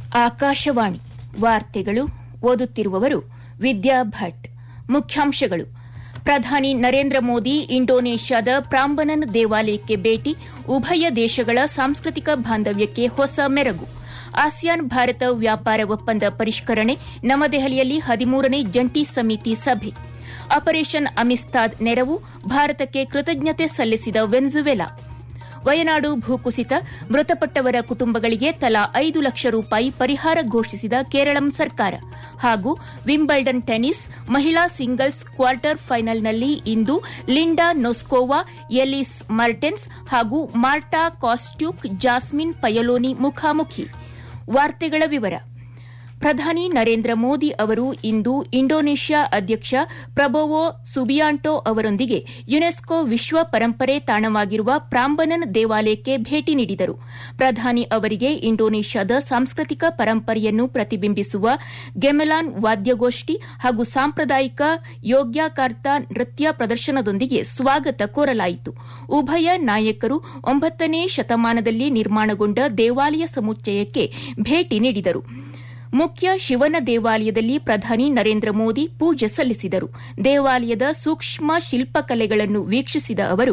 ಆಕಾಶವಾಣಿ ವಾರ್ತೆಗಳು ಓದುತ್ತಿರುವವರು ವಿದ್ಯಾ ಭಟ್ ಮುಖ್ಯಾಂಶಗಳು ಪ್ರಧಾನಿ ನರೇಂದ್ರ ಮೋದಿ ಇಂಡೋನೇಷ್ಯಾದ ಪ್ರಾಂಬನನ್ ದೇವಾಲಯಕ್ಕೆ ಭೇಟಿ ಉಭಯ ದೇಶಗಳ ಸಾಂಸ್ಕೃತಿಕ ಬಾಂಧವ್ಯಕ್ಕೆ ಹೊಸ ಮೆರಗು ಆಸಿಯಾನ್ ಭಾರತ ವ್ಯಾಪಾರ ಒಪ್ಪಂದ ಪರಿಷ್ಕರಣೆ ನವದೆಹಲಿಯಲ್ಲಿ ಹದಿಮೂರನೇ ಜಂಟಿ ಸಮಿತಿ ಸಭೆ ಆಪರೇಷನ್ ಅಮಿಸ್ತಾದ್ ನೆರವು ಭಾರತಕ್ಕೆ ಕೃತಜ್ಞತೆ ಸಲ್ಲಿಸಿದ ವೆನ್ಜುವೆಲಾ ವಯನಾಡು ಭೂಕುಸಿತ ಮೃತಪಟ್ಟವರ ಕುಟುಂಬಗಳಿಗೆ ತಲಾ ಐದು ಲಕ್ಷ ರೂಪಾಯಿ ಪರಿಹಾರ ಘೋಷಿಸಿದ ಕೇರಳಂ ಸರ್ಕಾರ ಹಾಗೂ ವಿಂಬಲ್ಡನ್ ಟೆನಿಸ್ ಮಹಿಳಾ ಸಿಂಗಲ್ಸ್ ಕ್ವಾರ್ಟರ್ ಫೈನಲ್ನಲ್ಲಿ ಇಂದು ಲಿಂಡಾ ನೊಸ್ಕೋವಾ ಎಲಿಸ್ ಮರ್ಟೆನ್ಸ್ ಹಾಗೂ ಮಾರ್ಟಾ ಕಾಸ್ಟ್ಯೂಕ್ ಜಾಸ್ಮಿನ್ ಪಯಲೋನಿ ಮುಖಾಮುಖಿ ವಾರ್ತೆಗಳ ವಿವರ ಪ್ರಧಾನಿ ನರೇಂದ್ರ ಮೋದಿ ಅವರು ಇಂದು ಇಂಡೋನೇಷ್ಯಾ ಅಧ್ಯಕ್ಷ ಪ್ರಬೋವೋ ಸುಬಿಯಾಂಟೋ ಅವರೊಂದಿಗೆ ಯುನೆಸ್ಕೋ ವಿಶ್ವ ಪರಂಪರೆ ತಾಣವಾಗಿರುವ ಪ್ರಾಂಬನನ್ ದೇವಾಲಯಕ್ಕೆ ಭೇಟಿ ನೀಡಿದರು ಪ್ರಧಾನಿ ಅವರಿಗೆ ಇಂಡೋನೇಷ್ಯಾದ ಸಾಂಸ್ಕೃತಿಕ ಪರಂಪರೆಯನ್ನು ಪ್ರತಿಬಿಂಬಿಸುವ ಗೆಮೆಲಾನ್ ವಾದ್ಯಗೋಷ್ಠಿ ಹಾಗೂ ಸಾಂಪ್ರದಾಯಿಕ ಯೋಗ್ಯಾಕಾರ್ತ ನೃತ್ಯ ಪ್ರದರ್ಶನದೊಂದಿಗೆ ಸ್ವಾಗತ ಕೋರಲಾಯಿತು ಉಭಯ ನಾಯಕರು ಒಂಬತ್ತನೇ ಶತಮಾನದಲ್ಲಿ ನಿರ್ಮಾಣಗೊಂಡ ದೇವಾಲಯ ಸಮುಚ್ಚಯಕ್ಕೆ ಭೇಟಿ ನೀಡಿದರು ಮುಖ್ಯ ಶಿವನ ದೇವಾಲಯದಲ್ಲಿ ಪ್ರಧಾನಿ ನರೇಂದ್ರ ಮೋದಿ ಪೂಜೆ ಸಲ್ಲಿಸಿದರು ದೇವಾಲಯದ ಸೂಕ್ಷ್ಮ ಶಿಲ್ಪಕಲೆಗಳನ್ನು ವೀಕ್ಷಿಸಿದ ಅವರು